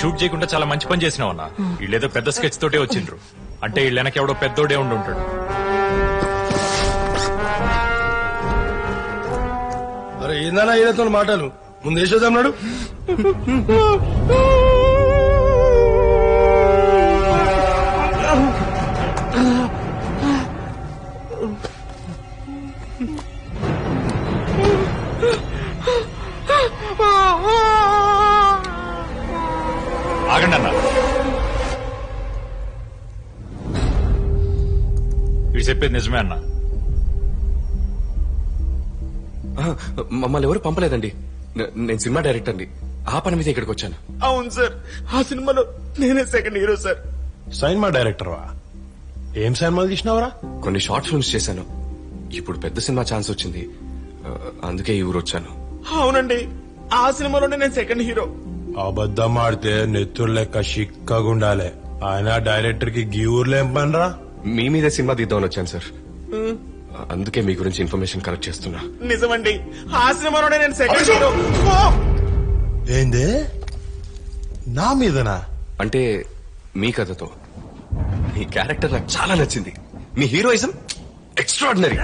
Shoot చేయకుండా చాలా మంచి పని చేసినావు అన్న వీళ్ళేదో పెద్ద స్కెచ్ తోటే వచ్చిండ్రు అంటే వీళ్ళ వెనక ఎవడో పెద్దోడే ఉండి ఉంటాడు అరే ఏందన్నా ఈయనతో మాటలు ముందు వేసేదన్నాడు ఆగండి అన్న వీడు చెప్పేది నిజమే అన్న ఆ, మమ్మల్ని ఎవరు పంపలేదండి నే- నేను సినిమా డైరెక్టర్ అండి ఆ పని మీద ఇక్కడికి వచ్చాను అవును సార్ ఆ సినిమాలో నేనే సెకండ్ హీరో సార్ సినిమా డైరెక్టర్ వా ఏం సినిమాలు తీసినావరా కొన్ని షార్ట్ ఫిల్మ్స్ చేశాను ఇప్పుడు పెద్ద సినిమా ఛాన్స్ వచ్చింది ఆ, అందుకే ఈ ఊరు వచ్చాను అవునండి ఆ సినిమాలోనే నేను సెకండ్ హీరో అబద్ధం ఆడితే నెత్తురు లెక్క చిక్కగుండాలే ఆయన డైరెక్టర్ కి గీ ఊర్లో ఏం పనిరా మీ మీదే సినిమా తీద్దామని వచ్చాను సార్ అందుకే మీ గురించి ఇన్ఫర్మేషన్ కలెక్ట్ చేస్తున్నా నిజమండి ఆ సినిమాలోనే నేను సెకండ్ హీరో ఓ! ఏంది నా మీదనా అంటే మీ కథతో మీ క్యారెక్టర్ నాకు చాలా నచ్చింది మీ హీరోయిజం ఎక్స్ట్రాడినరీ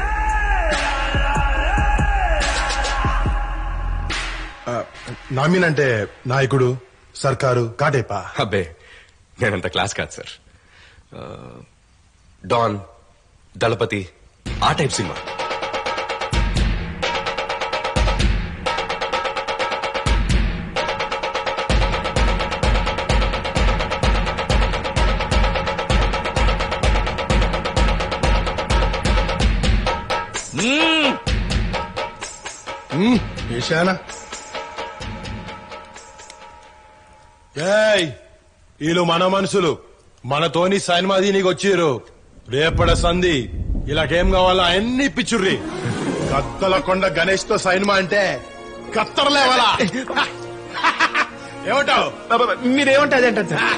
నా మీనంటే నాయకుడు సర్కారు కాటేపా అబ్బే నేనంత క్లాస్ కాదు సార్ ఆ, డాన్ దళపతి ఆ టైప్ సినిమా వేశానా ఏయ్ వీళ్ళు మన మనుషులు మనతోని సినిమా దీనికి వచ్చిర్రు రేపడ సంధి ఇలాకేం కావాలా అన్ని పిచ్చుర్రి కత్తల కొండ గణేష్ తో సైన్మా అంటే కత్తరలేవాలా ఏమంటావు బాబా, మీరేమంటే అదే అంటారు సార్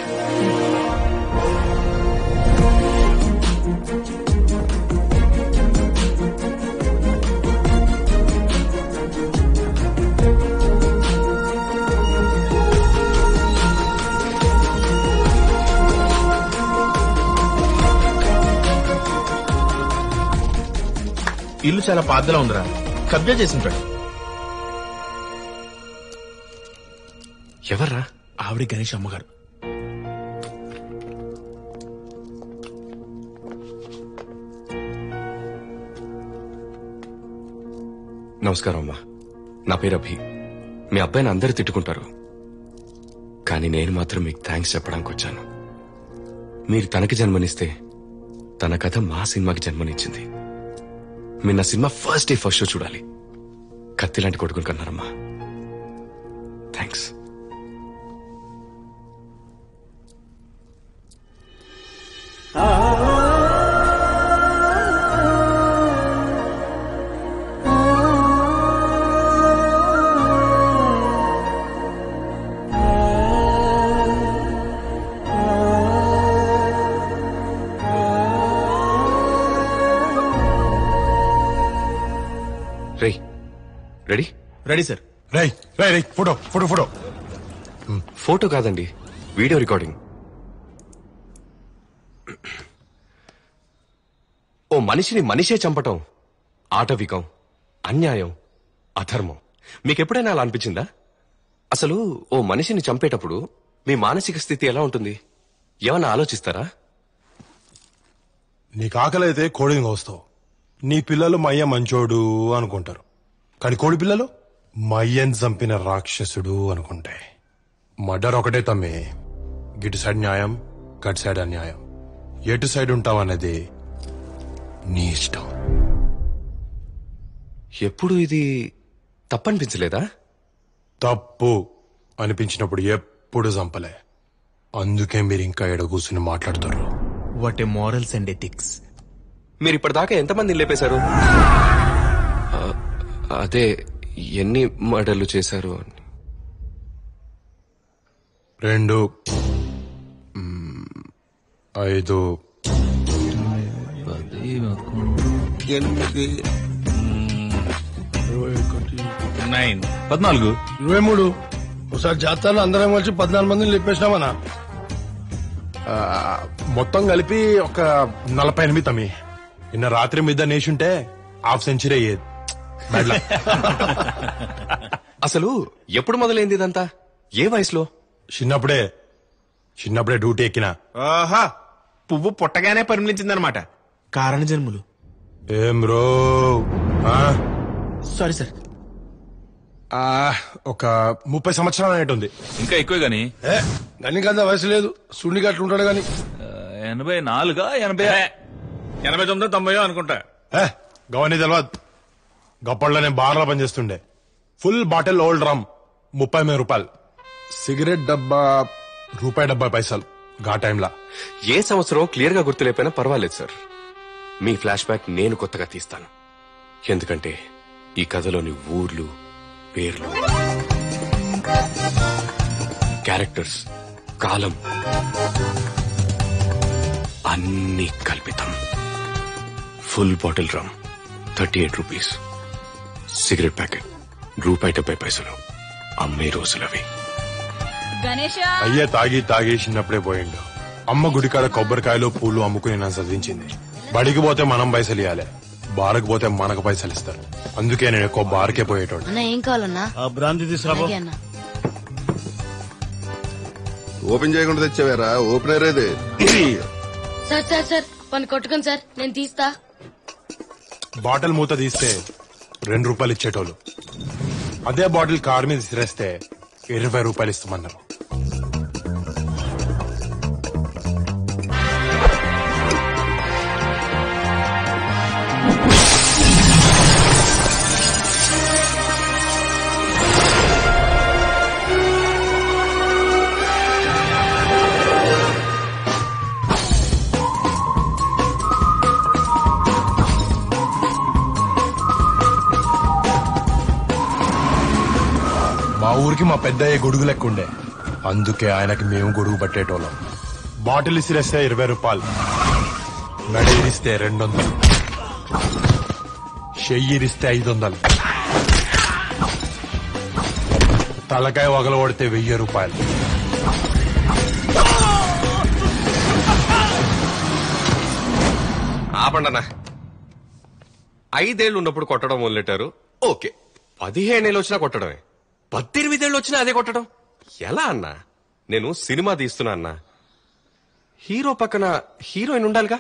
ఇల్లు చాలా పాతలా ఉందిరా కబ్జా చేసి ఉంటాడు ఎవర్రా ఆవిడ గణేష్ అమ్మగారు నమస్కారం అమ్మా నా పేరు అభి మీ అబ్బాయిని అందరు తిట్టుకుంటారు కానీ నేను మాత్రం మీకు థ్యాంక్స్ చెప్పడానికి వచ్చాను మీరు తనకి జన్మనిస్తే తన కథ మా సినిమాకి జన్మనిచ్చింది మీరు నా సినిమా ఫస్ట్ డే ఫస్ట్ షో చూడాలి కత్తి లాంటి కొడుకుని కన్నారమ్మా థ్యాంక్స్ రేయ్ రెడీ రెడీ సార్ రై రై రై ఫోటో ఫోటో ఫోటో ఫోటో కాదండి వీడియో రికార్డింగ్ ఓ మనిషిని మనిషే చంపటం ఆటవికం అన్యాయం అధర్మం మీకెప్పుడైనా అలా అనిపించిందా అసలు ఓ మనిషిని చంపేటప్పుడు మీ మానసిక స్థితి ఎలా ఉంటుంది ఏమన్నా ఆలోచిస్తారా నీకు ఆకలి అయితే కోడిని కోస్తావు నీ పిల్లలు మయ్య మంచోడు అనుకుంటారు కానీ కోడి పిల్లలు మయ్యని చంపిన రాక్షసుడు అనుకుంటే మర్డర్ ఒకటే తమ్మి గిటు సైడ్ న్యాయం గటు సైడ్ అన్యాయం ఎటు సైడ్ ఉంటావనేది నీ ఇష్టం ఎప్పుడు ఇది తప్పనిపించలేదా తప్పు అనిపించినప్పుడు ఎప్పుడు చంపలే అందుకే మీరు ఇంకా ఎడ కూర్చుని మాట్లాడతారు what a morals and ethics మీరు ఇప్పటిదాకా ఎంతమంది లేపేశారు ఆ, అదే ఎన్ని మర్డర్లు చేశారు అని రెండు మ్మ్, ఐదు ఎనిమిది నైన్ పద్నాలుగు ఇరవై మూడు ఒకసారి జాతరలో అందరం కలిసి పద్నాలుగు మందిని లేపేసినామన్నా ఆ, మొత్తం కలిపి ఒక నలభై ఎనిమిది తమ్మి నిన్న రాత్రి మీద నేషుంటే హాఫ్ సెంచరీ అయ్యేది Bad luck. అసలు ఎప్పుడు మొదలైంది ఇదంతా ఏ వయసులో చిన్నప్పుడే చిన్నప్పుడే డ్యూటీ ఎక్కిన ఆహా పువ్వు పుట్టగానే పరిమళించిందనమాట కారణ జన్ములు ఏం బ్రో ఆ? సారీ సార్ ఆ, ఒక ముప్పై సంవత్సరాలు అనేటుంది ఇంకా ఎక్కువ గాని ఏ గనికంత వయసు లేదు సుండి గట్లు ఉంటాడు గాని ఆ, ఎనభై నాలుగా ఎనభై ఎనభై తొమ్మిదో తొంభై అనుకుంటా ఏ గవని తెలియదు గప్పట్లో నేను బార్లో పనిచేస్తుండే ఫుల్ బాటిల్ ఓల్డ్ రమ్ ముప్పై మీద రూపాయలు సిగరెట్ డబ్బా రూపాయి డెబ్బై పైసలు గా టైంలా ఏ సంవత్సరం క్లియర్ గా గుర్తులేకపోయినా పర్వాలేదు సార్ మీ ఫ్లాష్ బ్యాక్ నేను కొత్తగా తీస్తాను ఎందుకంటే ఈ కథలోని ఊర్లు పేర్లు క్యారెక్టర్స్ కాలం అన్ని కల్పితం full bottle rum thirty eight rupees cigarette packet రూపాయి డెబ్బై పైసలు అమ్మే రోజులవి గణేష అయ్యే తాగి తాగి చిన్నప్పుడే పోయిండు అమ్మ గుడికాడ కొబ్బరికాయలు పూలు అమ్ముకుని నన్ను చదివించింది బడికి పోతే మనం పైసలు ఇవ్వాలి బార్కి పోతే మనకు పైసలు ఇస్తారు అందుకే నేను ఎక్కువ బార్కే పోయేటోడు అన్న ఏం కావాలన్నా ఆ బ్రాంతి తీసుకురాబో అలాగే అన్న ఓపెన్ చేయకుండా తెచ్చావేరా ఓపెనర్ ఏది సార్ సార్ సార్ పని కొట్టుకోండి సార్ నేను తీస్తా బాటిల్ మూత తీస్తే రెండు రూపాయలు ఇచ్చేటోళ్ళు అదే బాటిల్ కార్ మీద విసిరేస్తే ఇరవై రూపాయలు ఇస్తామన్నారు మా ఊరికి మా పెద్దయ్య గొడుగు లెక్క ఉండే అందుకే ఆయనకి మేము గొడుగు పట్టేటోళ్ళం బాటిల్ ఇసిరేస్తే ఇరవై రూపాయలు మెడ ఇరిస్తే రెండు వందలు చెయ్యి ఇరిస్తే ఐదు వందలు తలకాయ వగల కొడితే వెయ్యి రూపాయలు ఆపండన్నా ఐదేళ్లు ఉన్నప్పుడు కొట్టడం మొదలెట్టారు ఓకే పదిహేనేళ్ళు వచ్చినా కొట్టడమే పద్దెనిమిదేళ్ళు వచ్చినా అదే కొట్టడం ఎలా అన్నా నేను సినిమా తీస్తున్నా అన్నా హీరో పక్కన హీరోయిన్ ఉండాలిగా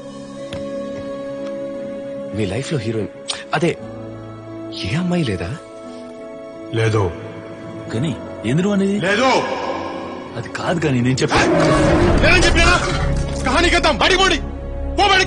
మీ లైఫ్ లో హీరోయిన్ అదే ఏ అమ్మాయి లేదా లేదు కానీ ఎందుకు అనేది లేదు అది కాదు కానీ నేను చెప్పా నేనేం చెప్పినా కహానీ కథం బడి బడి పో బడి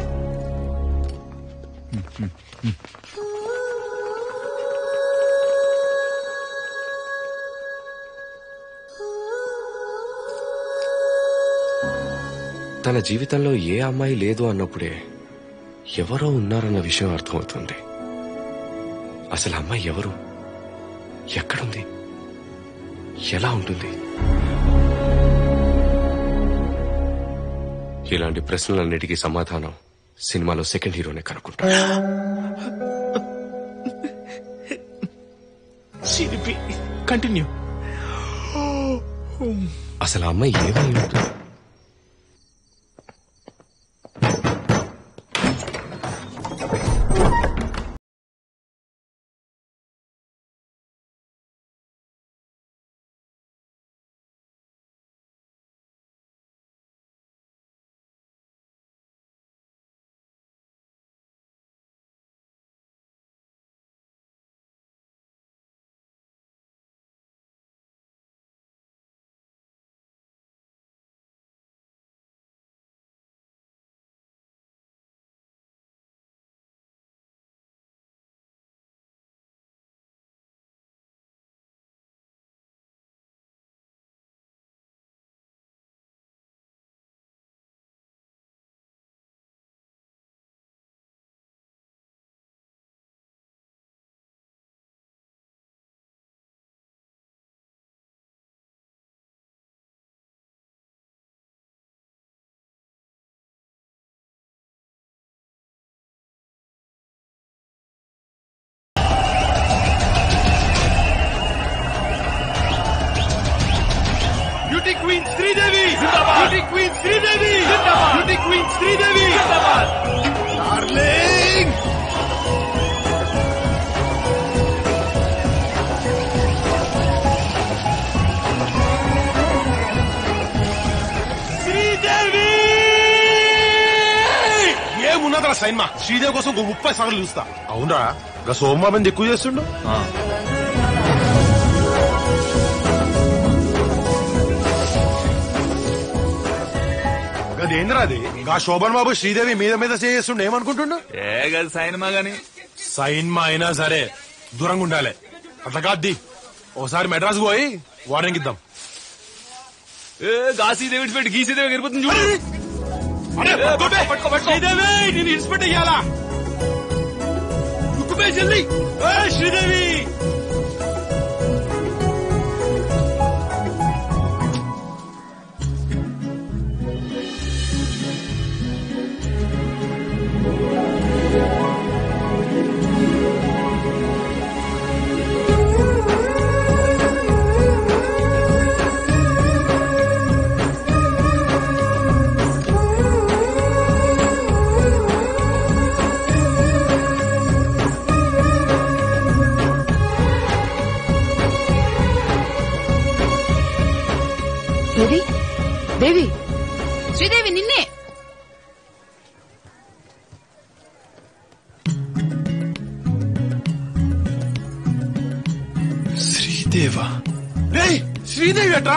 తన జీవితంలో ఏ అమ్మాయి లేదు అన్నప్పుడే ఎవరో ఉన్నారన్న విషయం అర్థమవుతుంది అసలు ఆ అమ్మాయి ఎవరు ఎక్కడుంది ఎలా ఉంటుంది ఇలాంటి ప్రశ్నలన్నిటికీ సమాధానం సినిమాలో సెకండ్ హీరోనే కనుక్కుంటాడు సిరిపి కంటిన్యూ అసలు ఆ అమ్మాయి ఏమై ఉంటుంది పోతారా సైన్ మా శ్రీదేవి కోసం ఇంకో ముప్పై సార్లు చూస్తా అవునరా ఇంకా సోమవారం ఎక్కువ చేస్తుండు అదేంద్రా అది ఆ శోభన్ బాబు శ్రీదేవి మీద మీద చేస్తుండే ఏమనుకుంటుండు ఏ కదా సైన్మా గాని సైన్ మా అయినా సరే దూరంగా ఉండాలి అట్లా కాద్ది ఒకసారి మెడ్రాస్ పోయి వార్నింగ్ ఇద్దాం ఏ గాసీదేవి విడిచిపెట్టి గీసీదేవి గెలిపోతుంది చూడు శ్రీదేవి నేను ఇన్స్పెక్ట్ అయ్యాలా జల్దీ ఏయ్, శ్రీదేవి దేవి దేవి శ్రీదేవి నిన్నే శ్రీదేవా రేయ్ శ్రీదేవి అట్రా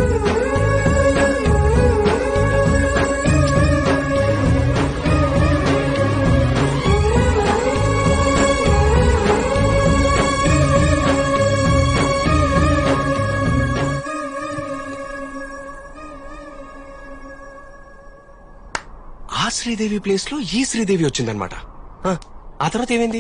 ఆ శ్రీదేవి ప్లేస్ లో ఈ శ్రీదేవి వచ్చిందనమాట ఆ తర్వాత ఏమైంది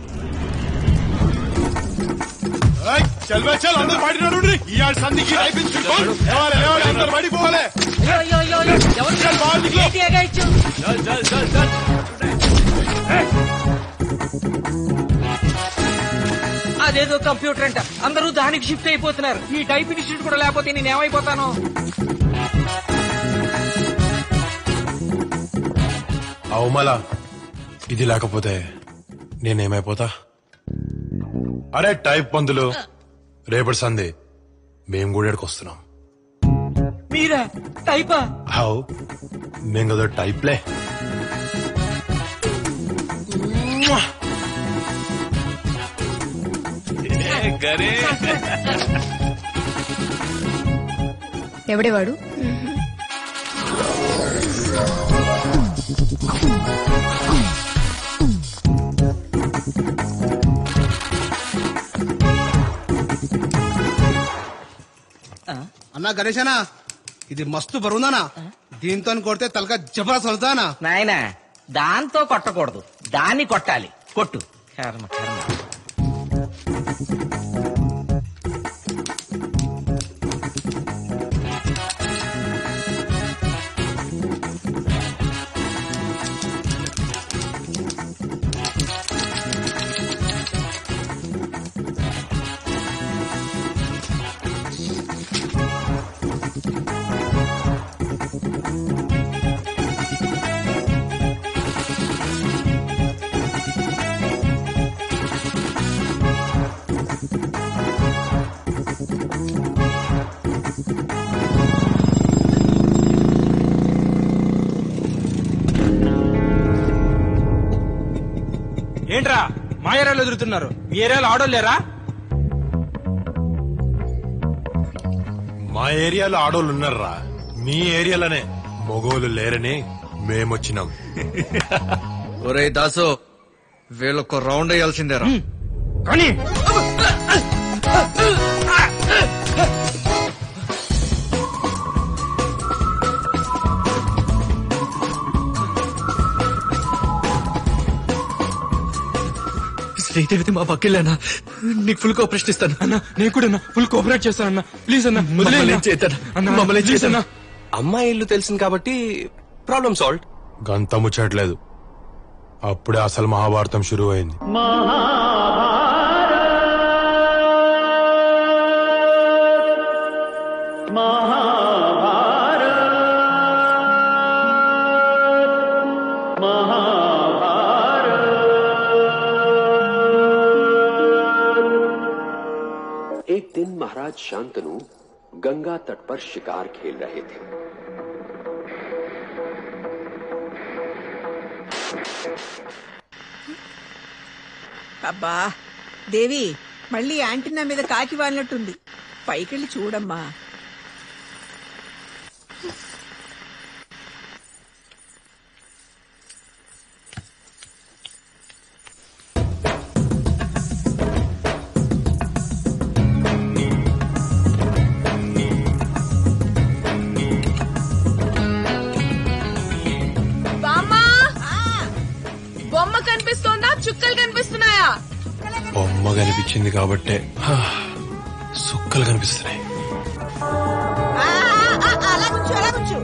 ఏయ్, చల్ బే చల్ అందరూ బయట నడుండ్రి ఈ ఆడ సంధికి రైపించుకోవాలి లేవాలి లేవాలి అందరూ బయటికి పోవాలి చల్ బాగా దిగు. చల్ చల్ చల్ చల్ అదేదో కంప్యూటర్ అంట అందరూ దానికి షిఫ్ట్ అయిపోతున్నారు ఈ టైప్ ఇన్స్టిట్యూట్ కూడా లేకపోతే నేను ఏమైపోతాను అవమల ఇది లేకపోతే నేనేమైపోతా అరే టైప్ పందులు రేపటి సందే మేం కూడా ఇక్కడికి వస్తున్నాం మీరా టైపా హౌ మేం కదా టైప్లే ఏ గరే ఎవడేవాడు అన్నా గణేశనా ఇది మస్తు బరువుందనా దీంతో కొడితే తలక జబరా సొలుతానా నాయనా దాంతో కొట్టకూడదు దాన్ని కొట్టాలి కొట్టు కర్మ కర్మ ఏంట్రా మా ఏరియాలో ఎదురుతున్నారు మీ ఏరియాలో ఆడోళ్ళు లేరా మా ఏరియాలో ఆడోళ్ళు ఉన్నారా మీ ఏరియాలోనే మొగోలు లేరని మేమొచ్చినాం ఒరే దాసు వీళ్ళొక్క రౌండ్ వేయాల్సిందేరా కానీ శ్రీదేవిది మా పక్కిల్లేనా నీకు ఫుల్ కోఆపరేషన్ ఇస్తాను అన్న నేను కూడా ఫుల్ కోఆపరేట్ చేస్తానన్న ప్లీజ్ అన్న మమ్మల్ని చేస్తాను అన్న మమ్మల్ని ప్లీజ్ చేస్తాను అన్న అమ్మాయి ఇల్లు తెలిసింది కాబట్టి ప్రాబ్లం సాల్వ్ గంత ముచ్చట్లేదు అప్పుడే అసలు మహాభారతం షురూ అయింది एक दिन महाराज शांतनु गंगा तट पर शिकार खेल रहे थे అబ్బా దేవి మళ్ళీ యాంటీనా మీద కాకి వాలినట్టుంది పైకెళ్ళి చూడమ్మా బామ్మా బొమ్మ కనిపిస్తోందా చుక్కలు కనిపిస్తున్నాయా బొమ్మ కనిపించింది కాబట్టే హా, సుక్కలు కనిపిస్తున్నాయి ఆ, ఆ, ఆ, అలా కూర్చో అలా కూర్చో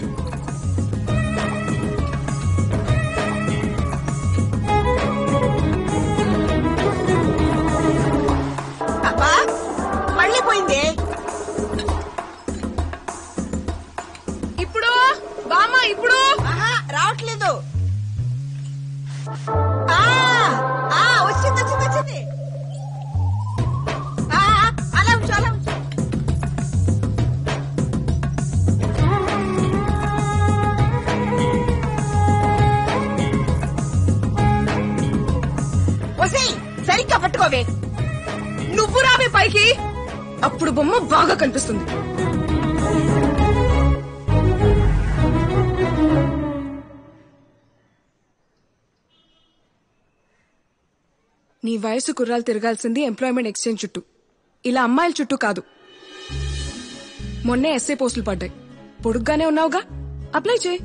అబ్బా మళ్ళీ పోయిందే ఇప్పుడు బామ్మా ఇప్పుడు ఆహా రావట్లేదు ఆ, ఆ, వచ్చింది వచ్చింది వచ్చింది ఆ, ఆ, అలా ఉంచు అలా ఉంచు ఒసేయ్ సరిగ్గా పట్టుకోవే నువ్వు రావే పైకి అప్పుడు బొమ్మ బాగా కనిపిస్తుంది నీ వయసు కుర్రాలు తిరగాల్సింది ఎంప్లాయ్మెంట్ ఎక్స్చేంజ్ చుట్టూ ఇలా అమ్మాయిల చుట్టూ కాదు మొన్నే ఎస్ఏ పోస్టులు పడ్డాయి పొడుగ్గానే ఉన్నావుగా అప్లై చేయి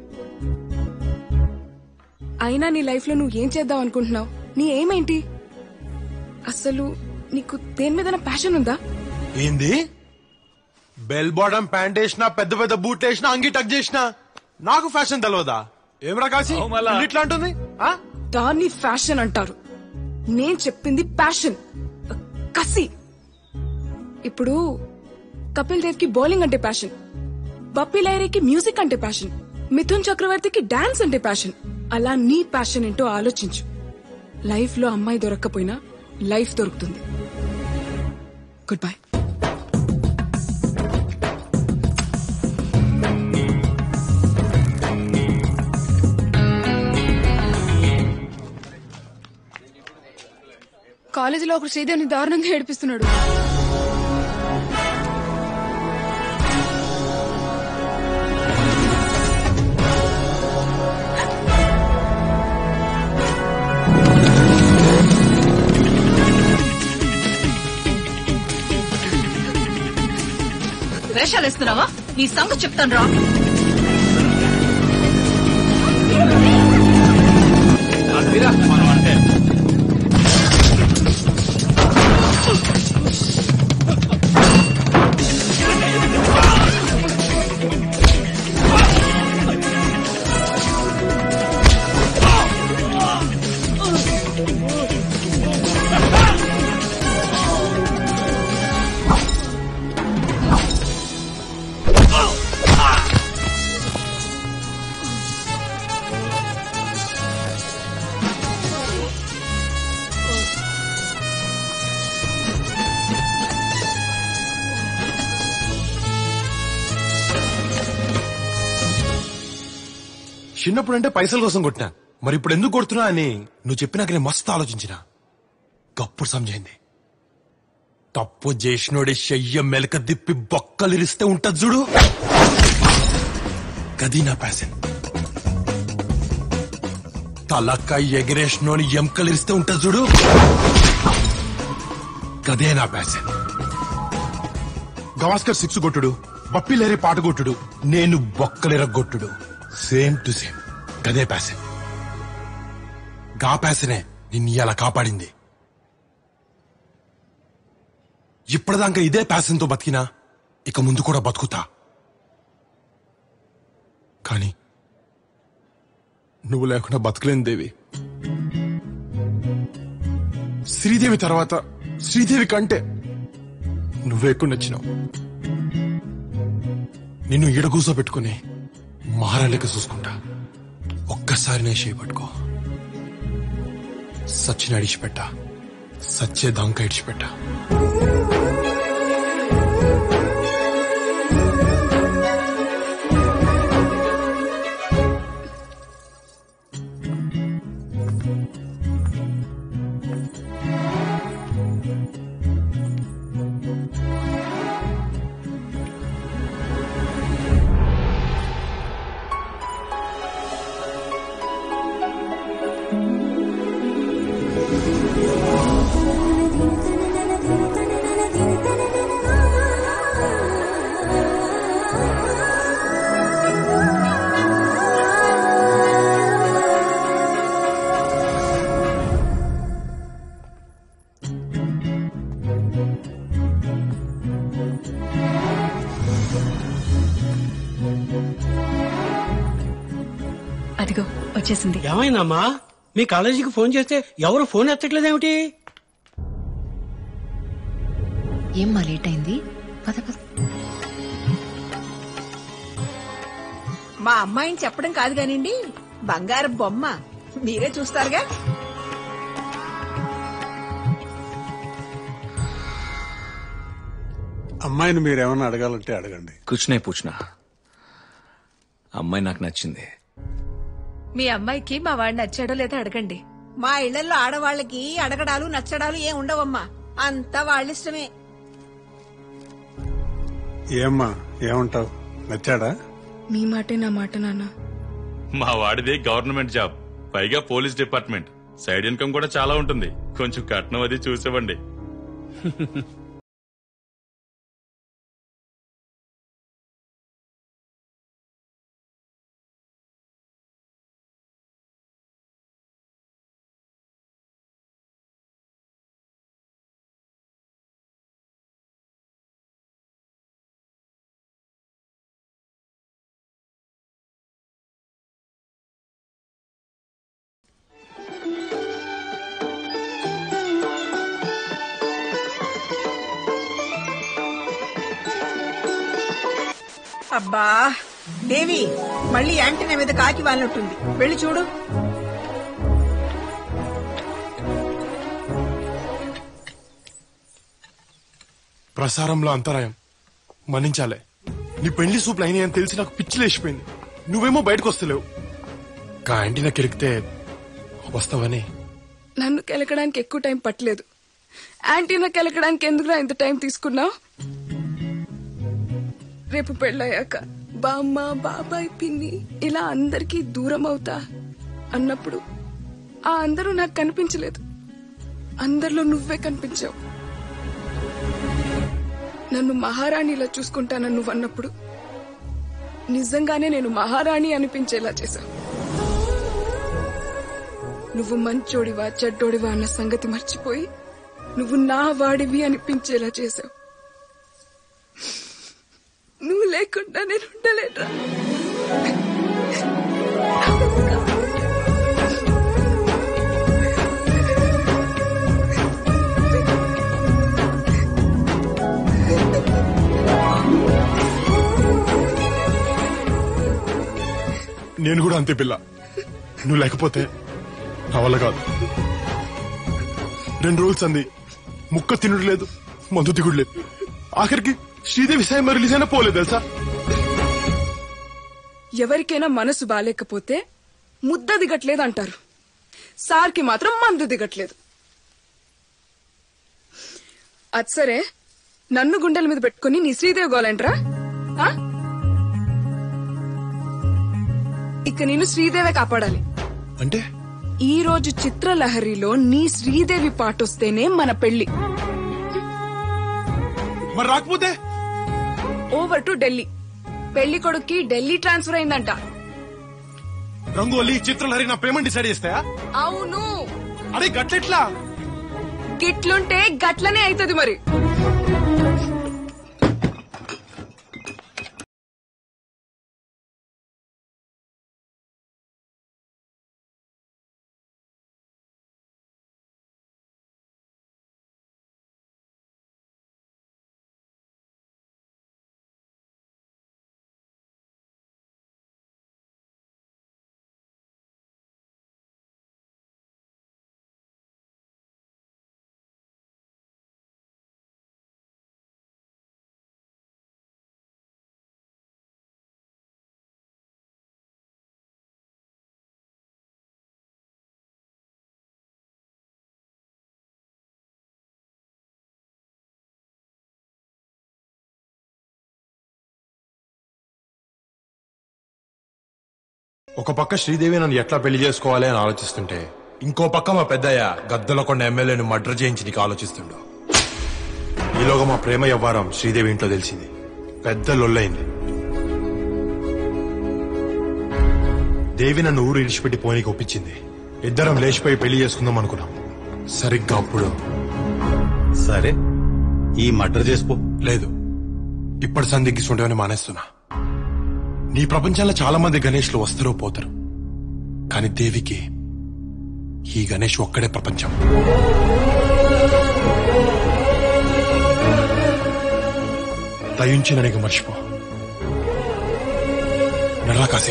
అయినా నీ లైఫ్ లో నువ్వు ఏం చేద్దాం అనుకుంటున్నావు నీ ఏమేంటి అసలు నీకు దేని మీద ప్యాషన్ ఉందా ఏంది బెల్ బాటమ్ ప్యాంట్ వేసినా పెద్ద పెద్ద బూట్ వేసినా అంగి టక్ చేసినా నాకు ఫ్యాషన్ తెలియదా ఏమరా కాసి అవు మళ్ళా. ఇట్లా అంటుంది ఆ? దాన్ని ఫ్యాషన్ అంటారు నేను చెప్పింది ప్యాషన్ కసి ఇప్పుడు కపిల్ దేవ్ కి బౌలింగ్ అంటే ప్యాషన్ బప్పీ లైరీకి మ్యూజిక్ అంటే ప్యాషన్ మిథున్ చక్రవర్తికి డాన్స్ అంటే ప్యాషన్ అలా నీ ప్యాషన్ ఏంటో ఆలోచించు లైఫ్ లో అమ్మాయి దొరక్కపోయినా లైఫ్ దొరుకుతుంది గుడ్ బై కాలేజీలో ఒకరు శ్రీదేవిని దారుణంగా ఏడిపిస్తున్నాడు వేషాలు వేస్తున్నావా నీ సంగతి చెప్తాను రా చిన్నప్పుడు అంటే పైసల కోసం కొట్టినా మరి ఇప్పుడు ఎందుకు కొడుతున్నా అని నువ్వు చెప్పినాక నేను మస్తు ఆలోచించిన గప్పుడు సమజైంది తప్పు చేసినోడి చెయ్య మెలక దిప్పి బొక్కలిరిస్తే ఉంటది చూడు గది నా ప్యాషన్ తలకాయ ఎగిరేసినోని ఎముకలిరిస్తే ఉంటది చూడు గదే నా ప్యాషన్ గవాస్కర్ సిక్స్ కొట్టుడు బప్పిలేరి పాట కొట్టుడు నేను బొక్కలిరగొట్టుడు సేమ్ టు సేమ్ గదే ప్యాషన్ గా ప్యాసనే నిన్ను ఇలా కాపాడింది ఇప్పటిదాకా ఇదే ప్యాషన్తో బతికినా ఇక ముందు కూడా బతుకుతా కానీ నువ్వు లేకుండా బతకలేని దేవి శ్రీదేవి తర్వాత శ్రీదేవి కంటే నువ్వే ఎక్కువ నచ్చినావు నిన్ను ఈడ కూర్చోబెట్టుకుని మహారాణిక చూసుకుంటా ఒక్కసారి నే చేయబట్టుకో సచ్చిన అడిచిపెట్టా సచ్చే దాంక ఇడిచిపెట్టా అదిగో వచ్చేసింది ఏమైందమ్మా మీ కాలేజీకి ఫోన్ చేస్తే ఎవరు ఫోన్ ఎత్తట్లేదేమిటి ఏం మా లేట్ అయింది పద పద మా అమ్మాయిని చెప్పడం కాదు కానివ్వండి బంగారం బొమ్మ మీరే చూస్తారుగా అమ్మాయిని మీరేమన్నా అడగాలంటే అడగండి కూర్చునే పూచిన అమ్మాయి నాకు నచ్చింది మీ అమ్మాయికి మా వాడు నచ్చాడో లేదో అడగండి మా ఇళ్లలో ఆడవాళ్ళకి అడగడాలు నచ్చడాలు ఏం ఉండవమ్మా అంతా వాళ్ళిష్టమే ఏమ్మా ఏమంటావు నచ్చాడా మీ మాటే నా మాట నాన్న మా వాడిది గవర్నమెంట్ జాబ్ పైగా పోలీస్ డిపార్ట్మెంట్ సైడ్ ఇన్కమ్ కూడా చాలా ఉంటుంది కొంచెం కట్నం అది చూసేవండి అబ్బా దేవి మళ్ళీ యాంటీనా మీద కాకి వాళ్ళనట్టుంది వెళ్ళి చూడు ప్రసారంలో అంతరాయం మన్నించాలే నీ పెళ్లి సూపులు అయినాయని తెలిసి నాకు పిచ్చి లేచిపోయింది నువ్వేమో బయటకు వస్తలేవు కాంటీనా కెలికితే వస్తావని నన్ను కెలకడానికి ఎక్కువ టైం పట్టలేదు యాంటీనా కెలకడానికి ఎందుకురా ఇంత టైం తీసుకున్నావు రేపు పెళ్ళయ్యాక బామ్మ బాబాయ్ పిన్ని ఇలా అందరికీ దూరం అవుతా అన్నప్పుడు ఆ అందరూ నాకు కనిపించలేదు అందరిలో నువ్వే కనిపించావు నన్ను మహారాణిలా చూసుకుంటానని నువ్వు అన్నప్పుడు నిజంగానే నేను మహారాణి అనిపించేలా చేశావు నువ్వు మంచోడివా చెడ్డోడివా అన్న సంగతి మర్చిపోయి నువ్వు నా వాడివి అనిపించేలా చేశావు నువ్వు లేకుండా నేను ఉండలేట్రా నేను కూడా అంతే పిల్ల నువ్వు లేకపోతే నా వల్ల కాదు రెండు రోజులు సంది ముక్క తినుడు లేదు మందు దిగుడు లేదు ఆఖరికి శ్రీదేవి సాయి రిలీజ్ అయినా పోలేదు తెలుసా ఎవరికైనా మనసు బాలేకపోతే ముద్ద దిగట్లేదు అంటారు సార్కి మాత్రం మందు దిగట్లేదు అది సరే నన్ను గుండెల మీద పెట్టుకుని నీ శ్రీదేవి గోలంట్రా ఆ? ఇక నేను శ్రీదేవే కాపాడాలి అంటే ఈ రోజు చిత్రలహరిలో నీ శ్రీదేవి పాటొస్తేనే మన పెళ్లి మరి రాకపోతే ఓవర్ టు ఢిల్లీ పెళ్లి కొడుక్కి ఢిల్లీ ట్రాన్స్ఫర్ అయిందంట రంగోలి చిత్రలహరి నా పేమెంట్ డిసైడ్ చేస్తాయా అవును అరే గట్లెట్లా గిట్లుంటే గట్లనే అవుతుంది మరి ఒక పక్క శ్రీదేవి నన్ను ఎట్లా పెళ్లి చేసుకోవాలి అని ఆలోచిస్తుంటే ఇంకో పక్క మా పెద్దయ్య గద్దలకొండ ఎమ్మెల్యేను మర్డర్ చేయించి నీకు ఆలోచిస్తుండు ఈలోగా మా ప్రేమ వ్యవహారం శ్రీదేవి ఇంట్లో తెలిసింది పెద్ద లొల్లైంది దేవి నన్ను ఊరు ఇడిచిపెట్టి పోనీకి ఒప్పించింది ఇద్దరం లేచిపోయి పెళ్లి చేసుకుందాం అనుకున్నాం సరిగ్గా అప్పుడు సరే ఈ మర్డర్ చేసుకో లేదు ఇప్పటి సందిగ్గిస్తుండేవని మానేస్తున్నా నీ ప్రపంచంలో చాలా మంది గణేష్లు వస్తారు పోతారు కానీ దేవికి ఈ గణేష్ ఒక్కడే ప్రపంచం దయించి నన్ను మర్చిపో నర్లా కాశీ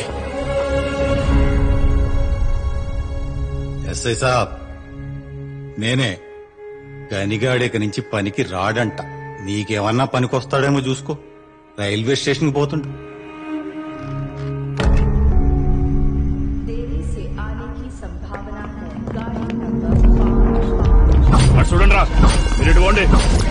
ఎస్ఐ సాబ్ నేనే గనిగాడేక నుంచి పనికి రాడంట నీకేమన్నా పనికొస్తాడేమో చూసుకో రైల్వే స్టేషన్కి పోతుంటా చూడండి రా మీరు ఇటు పోండి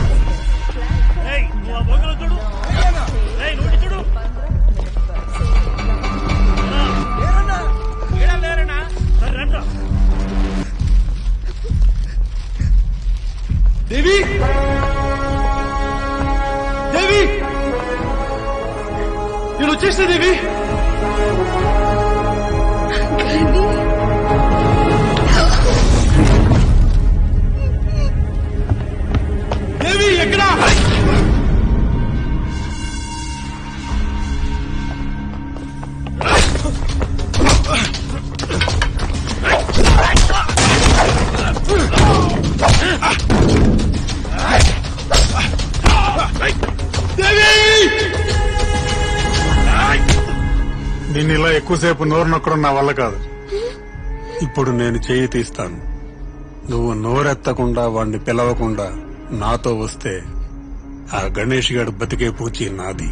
దేవి దేవి నేను వచ్చేసిన దేవి దేవి ఎక్కడా నేను ఇలా ఎక్కువసేపు నోరు నొక్కడం నా వల్ల కాదు ఇప్పుడు నేను చేయి తీస్తాను నువ్వు నోరెత్తకుండా వాణ్ణి పిలవకుండా నాతో వస్తే ఆ గణేష్ గారు బతికే పూచి నాది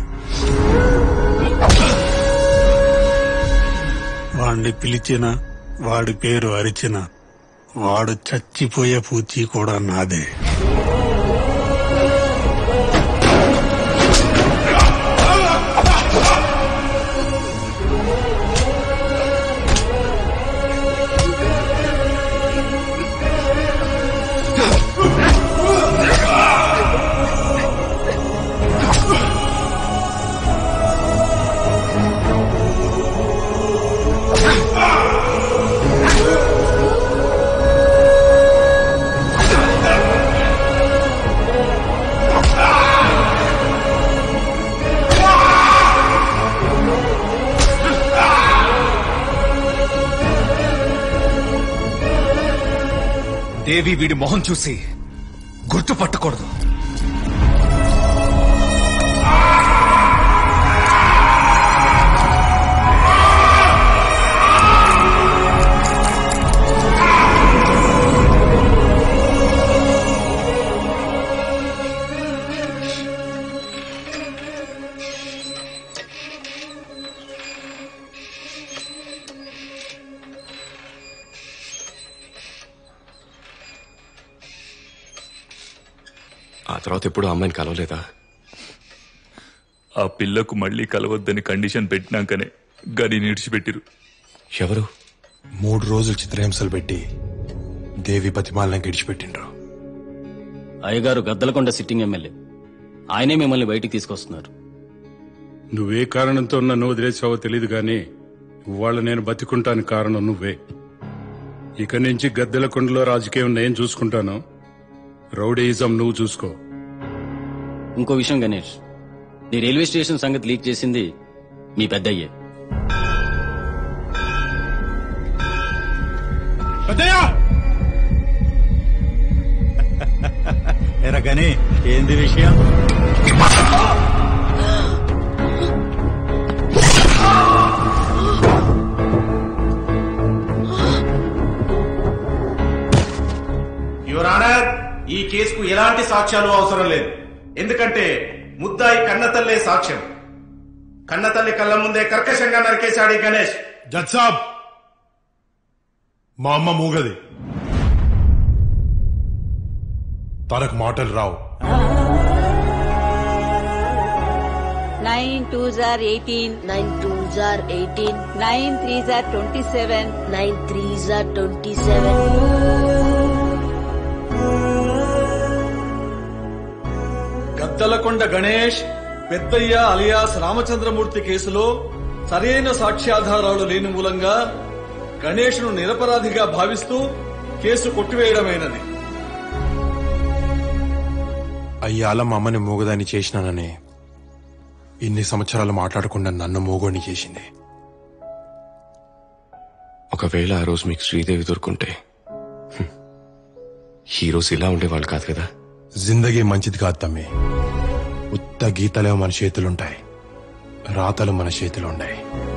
వాణ్ణి పిలిచిన వాడి పేరు అరిచిన వాడు చచ్చిపోయే పూచి కూడా నాదే దేవి వీడి మొహం చూసి గుర్తుపట్టకూడదు ఆ తర్వాత ఎప్పుడు అమ్మాయిని కలవలేదా ఆ పిల్లకు మళ్ళీ కలవద్దని కండిషన్ పెట్టినాకనే గని నిడిచిపెట్టిరు ఎవరు మూడు రోజులు చిత్రహింసలు పెట్టి దేవి బతిమాలను గడిచిపెట్టిండ్రు అయ్యగారు గద్దలకొండ సిట్టింగ్ ఎమ్మెల్యే ఆయనే మిమ్మల్ని బయటికి తీసుకొస్తున్నారు నువ్వే కారణంతో నన్ను వదిలేసావో తెలియదు గాని ఇవాళ నేను బతికుంటానికి కారణం నువ్వే ఇక నుంచి గద్దెల కొండలో రాజకీయం నేను చూసుకుంటాను రౌడీయిజం నువ్వు చూసుకో ఇంకో విషయం గణేష్ నీ రైల్వే స్టేషన్ సంగతి లీక్ చేసింది మీ పెద్దయ్యే పెద్దయ్యా ఎరా గని ఏంది విషయం యువర్ ఆనర్ ఈ కేసుకు ఎలాంటి సాక్ష్యాలు అవసరం లేదు ఎందుకంటే ముద్దాయి కన్నతల్లే సాక్ష్యం కన్నతల్లి కళ్ళ ముందే కర్కశంగా నరికేశాడు ఈ గణేష్ జడ్ సాబ్ మా అమ్మ మూగది తనకు మాటలు రావు నైన్ టూ జార్ ఎయిటీన్ నైన్ టూ జార్ ఎయిటీన్ నైన్ త్రీ జార్ ట్వంటీ సెవెన్ నైన్ త్రీ జార్ ట్వంటీ సెవెన్ గద్దలకొండ గణేష్ పెద్దయ్య అలియాస్ రామచంద్రమూర్తి కేసులో సరైన సాక్ష్యాధారాలు లేని మూలంగా గణేష్ను నిరపరాధిగా భావిస్తూ కేసు కొట్టివేయడమైనది అయ్యాల మా అమ్మని మూగదాన్ని చేసినానని ఇన్ని సంవత్సరాలు మాట్లాడకుండా నన్ను మూగోని చేసింది ఒకవేళ ఆ రోజు మీకు శ్రీదేవి దొరుకుంటే హ్మ్, ఈ రోజు ఇలా ఉండేవాళ్ళు కాదు కదా జిందగీ మంచిది కాదు తమ్మి ఉత్త గీతలే మన చేతులుంటాయి రాతలు మన చేతులుంటాయి